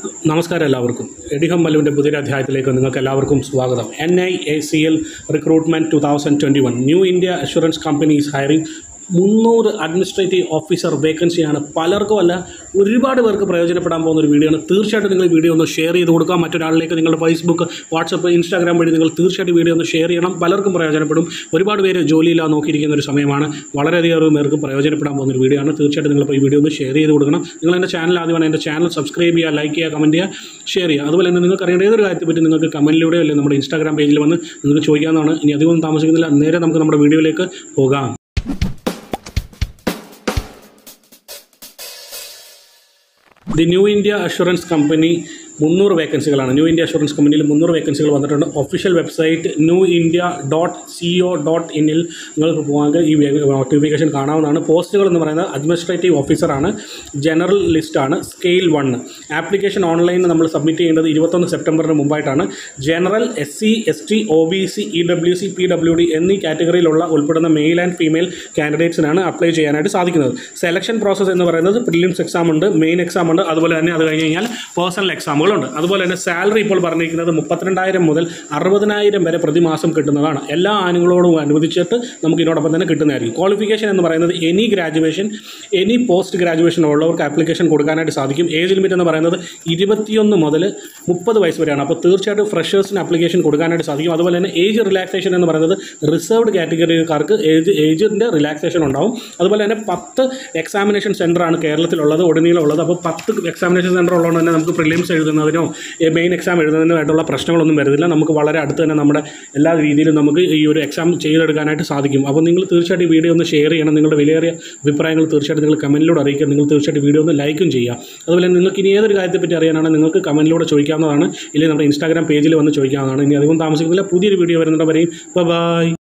നമസ്കാരം എല്ലാവർക്കും എഡിഹം മല്ലുവിൻ്റെ പുതിയൊരു അധ്യായത്തിലേക്ക് നിങ്ങൾക്ക് എല്ലാവർക്കും സ്വാഗതം N I A C L recruitment two thousand twenty one New India Assurance company is hiring മുന്നൂറ് അഡ്മിനിസ്ട്രേറ്റീവ് ഓഫീസർ വേക്കൻസിയാണ് പലർക്കും അല്ല ഒരുപാട് പേർക്ക് പ്രയോജനപ്പെടാൻ പോകുന്ന ഒരു വീഡിയോ ആണ് തീർച്ചയായിട്ടും നിങ്ങൾ ഈ വീഡിയോ ഒന്ന് ഷെയർ ചെയ്ത് കൊടുക്കുക മറ്റൊരാളിലേക്ക് നിങ്ങളുടെ ഫേസ്ബുക്ക് വാട്സപ്പ് ഇൻസ്റ്റാഗ്രാം വഴി നിങ്ങൾ തീർച്ചയായിട്ടും വീഡിയോ ഒന്ന് ഷെയർ ചെയ്യണം പലർക്കും പ്രയോജനപ്പെടും ഒരുപാട് പേര് ജോലിയില്ലാതെ നോക്കിയിരിക്കുന്ന ഒരു സമയമാണ് വളരെയധികം പേർക്ക് പ്രയോജനപ്പെടാൻ പോകുന്ന ഒരു വീഡിയോ ആണ് തീർച്ചയായിട്ടും നിങ്ങൾ ഇപ്പോൾ ഈ വീഡിയോ ഒന്ന് ഷെയർ ചെയ്ത് കൊടുക്കണം നിങ്ങൾ എൻ്റെ ചാനൽ ആദ്യമാണ് എൻ്റെ ചാനൽ സബ്സ്ക്രൈബ് ചെയ്യുക ലൈക്ക് ചെയ്യുക കമൻറ്റ് ചെയ്യുക ഷെയർ ചെയ്യുക അതുപോലെ തന്നെ നിങ്ങൾക്ക് അറിയേണ്ട ഏതൊരു കാര്യത്തെ പറ്റി നിങ്ങൾക്ക് കമൻറ്റിലൂടെ അല്ലെങ്കിൽ നമ്മുടെ ഇൻസ്റ്റാഗ്രാം പേജിൽ വന്ന് നിങ്ങൾക്ക് ചോദിക്കാവുന്നതാണ് ഇനി അധികമൊന്നും താമസിക്കുന്നില്ല നേരെ നമുക്ക് നമ്മുടെ വീഡിയോയിലേക്ക് പോകാം the New India Assurance company മുന്നൂറ് വേക്കൻസികളാണ് ന്യൂ ഇന്ത്യ അഷുറൻസ് കമ്പനിയിൽ മുന്നൂറ് വേക്കൻസികൾ വന്നിട്ടുണ്ട് official website New India dot C O dot ഇന്നിൽ നിങ്ങൾക്ക് പോകാമെങ്കിൽ ഈ നോട്ടിഫിക്കേഷൻ കാണാവുന്നതാണ് പോസ്റ്റുകൾ എന്ന് പറയുന്നത് അഡ്മിനിസ്ട്രേറ്റീവ് ഓഫീസറാണ് ജനറൽ ലിസ്റ്റാണ് സ്കെയിൽ വൺ ആപ്ലിക്കേഷൻ ഓൺലൈനിൽ നമ്മൾ സബ്മിറ്റ് ചെയ്യേണ്ടത് ഇരുപത്തൊന്ന് സെപ്റ്റംബറിന് മുമ്പായിട്ടാണ് general S C S T O B C E W C P W D എന്നീ കാറ്റഗറിയിലുള്ള ഉൾപ്പെടുന്ന മെയിൽ ആൻഡ് ഫീമെയിൽ കാൻഡിഡേറ്റ്സിനാണ് അപ്ലൈ ചെയ്യാനായിട്ട് സാധിക്കുന്നത് സെലക്ഷൻ പ്രോസസ്സ് എന്ന് പറയുന്നത് പ്രിലിംസ് എക്സാം ഉണ്ട് മെയിൻ എക്സാം ഉണ്ട് അതുപോലെ തന്നെ അത് കഴിഞ്ഞ് കഴിഞ്ഞാൽ പേഴ്സണൽ എക്സാമുകളുണ്ട് അതുപോലെ തന്നെ സാലറി ഇപ്പോൾ പറഞ്ഞിരിക്കുന്നത് മുപ്പത്തിരണ്ടായിരം മുതൽ അറുപതിനായിരം വരെ പ്രതിമാസം കിട്ടുന്നതാണ് എല്ലാ ആനുകളോടും അനുവദിച്ചിട്ട് നമുക്ക് ഇതിനോടൊപ്പം തന്നെ കിട്ടുന്നതായിരിക്കും ക്വാളിഫിക്കേഷൻ എന്ന് പറയുന്നത് any graduation any post graduation ഉള്ളവർക്ക് ആപ്ലിക്കേഷൻ കൊടുക്കാനായിട്ട് സാധിക്കും ഏജ് ലിമിറ്റ് എന്ന് പറയുന്നത് ഇരുപത്തിയൊന്ന് മുതൽ മുപ്പത് വയസ്സ് വരെയാണ് അപ്പോൾ തീർച്ചയായിട്ടും ഫ്രഷേഴ്സിന് ആപ്ലിക്കേഷൻ കൊടുക്കാനായിട്ട് സാധിക്കും അതുപോലെ തന്നെ ഏജ് റിലാക്സേഷൻ എന്ന് പറയുന്നത് റിസർവ്ഡ് കാറ്റഗറിക്കാർക്ക് ഏജ് ഏജിൻ്റെ റിലാക്സേഷൻ ഉണ്ടാവും അതുപോലെ തന്നെ പത്ത് എക്സാമിനേഷൻ സെൻ്ററാണ് കേരളത്തിലുള്ളത് ഉടനീളം ഉള്ളത് അപ്പോൾ പത്ത് എക്സാമിനേഷൻ സെൻറ്റർ ഉള്ളതുകൊണ്ട് തന്നെ നമുക്ക് പ്രിലിംസ് എഴുതുന്നതിനോ മെയിൻ എക്സാം എഴുതുന്നതിനോ ആയിട്ടുള്ള പ്രശ്നങ്ങളൊന്നും വരുന്നില്ല നമുക്ക് വളരെ അടുത്ത് തന്നെ നമ്മുടെ എല്ലാ രീതിയിലും നമുക്ക് ഈ ഒരു എക്സാം ചെയ്തെടുക്കാനായിട്ട് സാധിക്കും അപ്പോൾ നിങ്ങൾ തീർച്ചയായിട്ടും ഈ വീഡിയോ ഒന്ന് ഷെയർ ചെയ്യണം നിങ്ങളുടെ വിലയേറിയ അഭിപ്രായങ്ങൾ തീർച്ചയായിട്ടും നിങ്ങൾ കമൻറ്റിലൂടെ അറിയിക്കുക നിങ്ങൾ തീർച്ചയായിട്ടും വീഡിയോ ഒന്ന് ലൈക്കും ചെയ്യുക അതുപോലെ തന്നെ നിങ്ങൾക്ക് ഇനി ഏതൊരു കാര്യത്തെപ്പറ്റി അറിയാനാണ് നിങ്ങൾക്ക് കമൻറ്റിലൂടെ ചോദിക്കാവുന്നതാണ് ഇല്ലെങ്കിൽ നമ്മുടെ ഇൻസ്റ്റാഗ്രാം പേജിൽ വന്ന് ചോദിക്കാവുന്നതാണ് ഇനി അധികം താമസിക്കുന്നില്ല പുതിയൊരു വീഡിയോ വരുന്നുണ്ട് വരെയും ബൈ